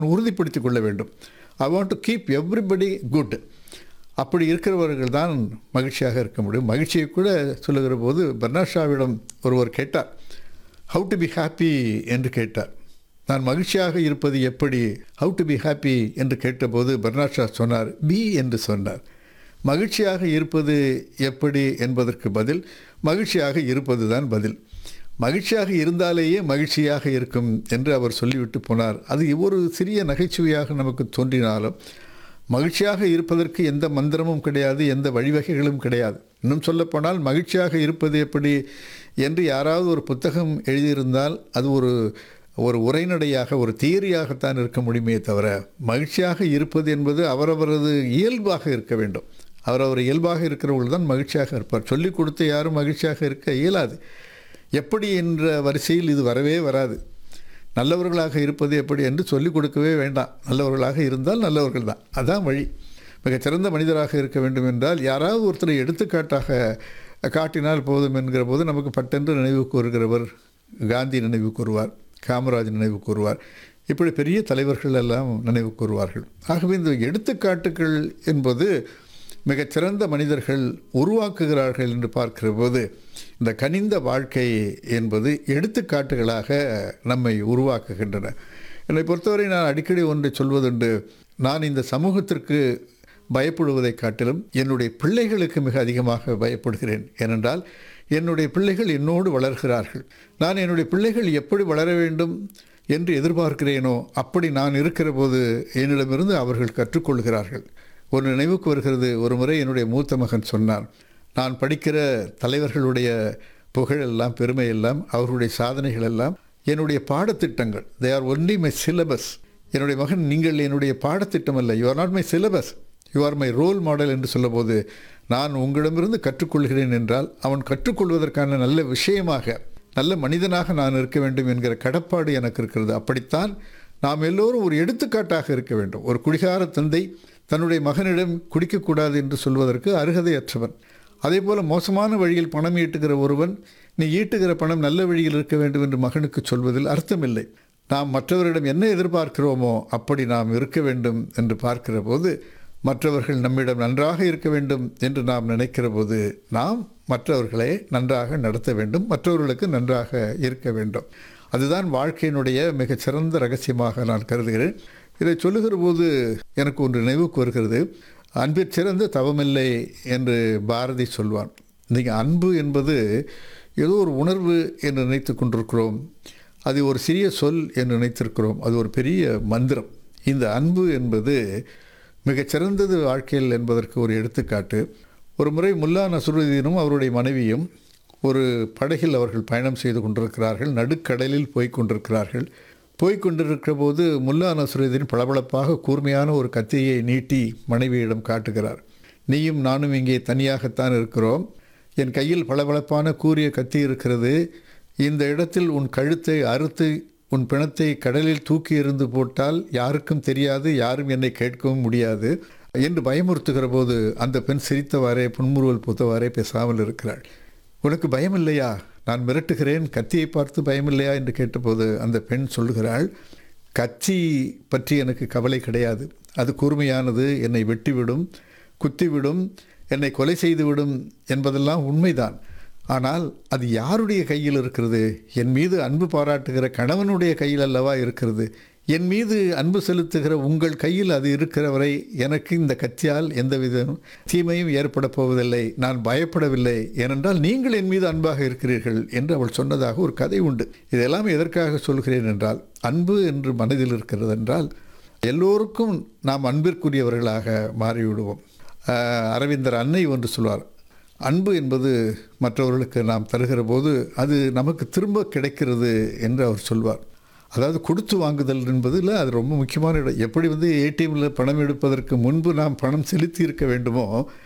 உறுதிப்படுத்திக் கொள்ள வேண்டும் I want to keep everybody good அப்படி இருக்கிறவர்கள் தான் மகிழ்ச்சியாக இருக்க முடியும் மகிழ்ச்சியை கூட சொல்லுகிற போது பர்னாஷாவிடம் ஒருவர் கேட்டார் ஹவு டு பி ஹாப்பி என்று கேட்டார் நான் மகிழ்ச்சியாக இருப்பது எப்படி ஹவு டு பி ஹாப்பி என்று கேட்டபோது பர்னாஷா சொன்னார் பி என்று சொன்னார் மகிழ்ச்சியாக இருப்பது எப்படி என்பதற்கு பதில் மகிழ்ச்சியாக இருப்பது தான் பதில் மகிழ்ச்சியாக இருந்தாலேயே மகிழ்ச்சியாக இருக்கும் என்று அவர் சொல்லிவிட்டு போனார் அது ஒரு சிறிய நகைச்சுவையாக நமக்கு தோன்றினாலும் மகிழ்ச்சியாக இருப்பதற்கு எந்த மந்திரமும் கிடையாது எந்த வழிவகைகளும் கிடையாது இன்னும் சொல்லப்போனால் மகிழ்ச்சியாக இருப்பது எப்படி என்று யாராவது ஒரு புத்தகம் எழுதியிருந்தால் அது ஒரு ஒரு உரைநடையாக ஒரு தியரியாகத்தான் இருக்க முடியுமே தவிர மகிழ்ச்சியாக இருப்பது என்பது அவரவரது இயல்பாக இருக்க வேண்டும் அவரவர் இயல்பாக இருக்கிறவர்கள் தான் மகிழ்ச்சியாக இருப்பார் சொல்லிக் கொடுத்த யாரும் மகிழ்ச்சியாக இருக்க இயலாது எப்படி என்ற வரிசையில் இது வரவே வராது நல்லவர்களாக இருப்பது எப்படி என்று சொல்லிக் கொடுக்கவே வேண்டாம் நல்லவர்களாக இருந்தால் நல்லவர்கள் தான் அதான் வழி மிகச்சிறந்த மனிதராக இருக்க வேண்டும் என்றால் யாராவது ஒருத்தரை எடுத்துக்காட்டாக காட்டினால் போதும் என்கிற போது நமக்கு பட்டென்று நினைவு கூறுகிறவர் காந்தி நினைவு கூறுவார் காமராஜ் நினைவு கூறுவார் இப்படி பெரிய தலைவர்கள் எல்லாம் நினைவு கூறுவார்கள் ஆகவே இந்த எடுத்துக்காட்டுகள் என்பது மிகச்சிறந்த மனிதர்கள் உருவாக்குகிறார்கள் என்று பார்க்கிற போது இந்த கனிந்த வாழ்க்கை என்பது எடுத்துக்காட்டுகளாக நம்மை உருவாக்குகின்றன என்னை பொறுத்தவரை நான் அடிக்கடி ஒன்றை சொல்வதுண்டு நான் இந்த சமூகத்திற்கு பயப்படுவதை காட்டிலும் என்னுடைய பிள்ளைகளுக்கு மிக அதிகமாக பயப்படுகிறேன் ஏனென்றால் என்னுடைய பிள்ளைகள் என்னோடு வளர்கிறார்கள் நான் என்னுடைய பிள்ளைகள் எப்படி வளர வேண்டும் என்று எதிர்பார்க்கிறேனோ அப்படி நான் இருக்கிற போது என்னிடமிருந்து அவர்கள் கற்றுக்கொள்கிறார்கள் ஒரு நினைவுக்கு வருகிறது ஒரு முறை என்னுடைய மூத்த மகன் சொன்னான் நான் படிக்கிற தலைவர்களுடைய புகழெல்லாம் பெருமையெல்லாம் அவர்களுடைய சாதனைகள் எல்லாம் என்னுடைய பாடத்திட்டங்கள் they are only my syllabus என்னுடைய மகன் நீங்கள் என்னுடைய பாடத்திட்டம் அல்ல you are not my syllabus you are my role model என்று சொல்லும்போது நான் உங்களிடமிருந்து கற்றுக்கொள்கிறேன் என்றால் அவன் கற்றுக்கொள்வதற்கான நல்ல விஷயமாக நல்ல மனிதனாக நான் இருக்க வேண்டும் என்கிற கடப்பாடு எனக்கு இருக்கிறது அப்படித்தான் நாம் எல்லோரும் ஒரு எடுத்துக்காட்டாக இருக்க வேண்டும் ஒரு குடிகார தந்தை தன்னுடைய மகனிடம் குடிக்கக்கூடாது என்று சொல்வதற்கு அருகதையற்றவன் அதே போல் மோசமான வழியில் பணம் ஈட்டுகிற ஒருவன் நீ ஈட்டுகிற பணம் நல்ல வழியில் இருக்க வேண்டும் என்று மகனுக்கு சொல்வதில் அர்த்தமில்லை நாம் மற்றவரிடம் என்ன எதிர்பார்க்கிறோமோ அப்படி நாம் இருக்க வேண்டும் என்று பார்க்கிற போது மற்றவர்கள் நம்மிடம் நன்றாக இருக்க வேண்டும் என்று நாம் நினைக்கிற போது நாம் மற்றவர்களை நன்றாக நடத்த வேண்டும் மற்றவர்களுக்கு நன்றாக இருக்க வேண்டும் அதுதான் வாழ்க்கையினுடைய மிகச்சிறந்த ரகசியமாக நான் கருதுகிறேன் இதை சொல்லுகிற போது எனக்கு ஒன்று நினைவுக்கு வருகிறது அன்பிற் சிறந்த தவமில்லை என்று பாரதி சொல்வான் இன்றைக்கி அன்பு என்பது ஏதோ ஒரு உணர்வு என்று நினைத்து கொண்டிருக்கிறோம் அது ஒரு சிறிய சொல் என்று நினைத்திருக்கிறோம் அது ஒரு பெரிய மந்திரம் இந்த அன்பு என்பது மிகச்சிறந்தது வாழ்க்கையில் என்பதற்கு ஒரு எடுத்துக்காட்டு ஒரு முறை முல்லா நசுருதீனும் அவருடைய மனைவியும் ஒரு படகில் அவர்கள் பயணம் செய்து கொண்டிருக்கிறார்கள் நடுக்கடலில் போய் கொண்டிருக்கிறார்கள் போய் கொண்டிருக்கிற போது முல்லா நசுருதீன் பளபளப்பாக கூர்மையான ஒரு கத்தியை நீட்டி மனைவியிடம் காட்டுகிறார் நீயும் நானும் இங்கே தனியாகத்தான் இருக்கிறோம் என் கையில் பளபளப்பான கூரிய கத்தி இருக்கிறது இந்த இடத்தில் உன் கழுத்தை அறுத்து உன் பிணத்தை கடலில் தூக்கி எறிந்து போட்டால் யாருக்கும் தெரியாது யாரும் என்னை கேட்கவும் முடியாது என்று பயமுறுத்துகிற போது அந்த பெண் சிரித்தவாறே புன்முறுவல் பூத்தவாறே பேசாமல் இருக்கிறாள் உனக்கு பயம் இல்லையா நான் மிரட்டுகிறேன் கத்தியை பார்த்து பயமில்லையா என்று கேட்டபோது அந்த பெண் சொல்லுகிறாள் கத்தி பற்றி எனக்கு கவலை கிடையாது அது கூர்மையானது என்னை வெட்டிவிடும் குத்திவிடும் என்னை கொலை செய்துவிடும் என்பதெல்லாம் உண்மைதான் ஆனால் அது யாருடைய கையில் இருக்கிறது என் மீது அன்பு பாராட்டுகிற கணவனுடைய கையில் அல்லவா இருக்கிறது என் மீது அன்பு செலுத்துகிற உங்கள் கையில் அது இருக்கிற வரை எனக்கு இந்த கத்தியால் எந்தவித தீமையும் ஏற்பட போவதில்லை நான் பயப்படவில்லை ஏனென்றால் நீங்கள் என் மீது அன்பாக இருக்கிறீர்கள் என்று அவள் சொன்னதாக ஒரு கதை உண்டு இதெல்லாம் எதற்காக சொல்கிறேன் என்றால் அன்பு என்று மனதில் இருக்கிறது என்றால் எல்லோருக்கும் நாம் அன்பிற்குரியவர்களாக மாறிவிடுவோம் அரவிந்தர் அன்னை ஒன்று சொல்வார் அன்பு என்பது மற்றவர்களுக்கு நாம் தருகிற போது அது நமக்கு திரும்ப கிடைக்கிறது என்று அவர் சொல்வார் அதாவது கொடுத்து வாங்குதல் என்பதில் அது ரொம்ப முக்கியமான இடம் எப்படி வந்து ஏடிஎம்மில் பணம் எடுப்பதற்கு முன்பு நாம் பணம் செலுத்தி இருக்க வேண்டுமோ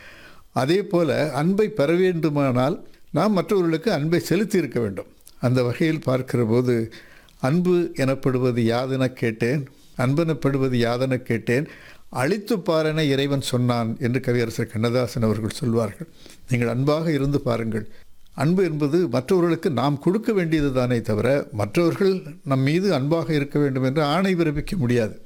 அதே போல் அன்பை பெற வேண்டுமானால் நாம் மற்றவர்களுக்கு அன்பை செலுத்தி இருக்க வேண்டும் அந்த வகையில் பார்க்கிற போது அன்பு எனப்படுவது யாதென கேட்டேன் அன்பெனப்படுவது யாதென கேட்டேன் அழித்து பாரென இறைவன் சொன்னான் என்று கவியரசர் கண்ணதாசன் அவர்கள் சொல்வார்கள் நீங்கள் அன்பாக இருந்து பாருங்கள் அன்பு என்பது மற்றவர்களுக்கு நாம் கொடுக்க வேண்டியது தானே தவிர மற்றவர்கள் நம் மீது அன்பாக இருக்க வேண்டும் என்று ஆணை பிறப்பிக்க முடியாது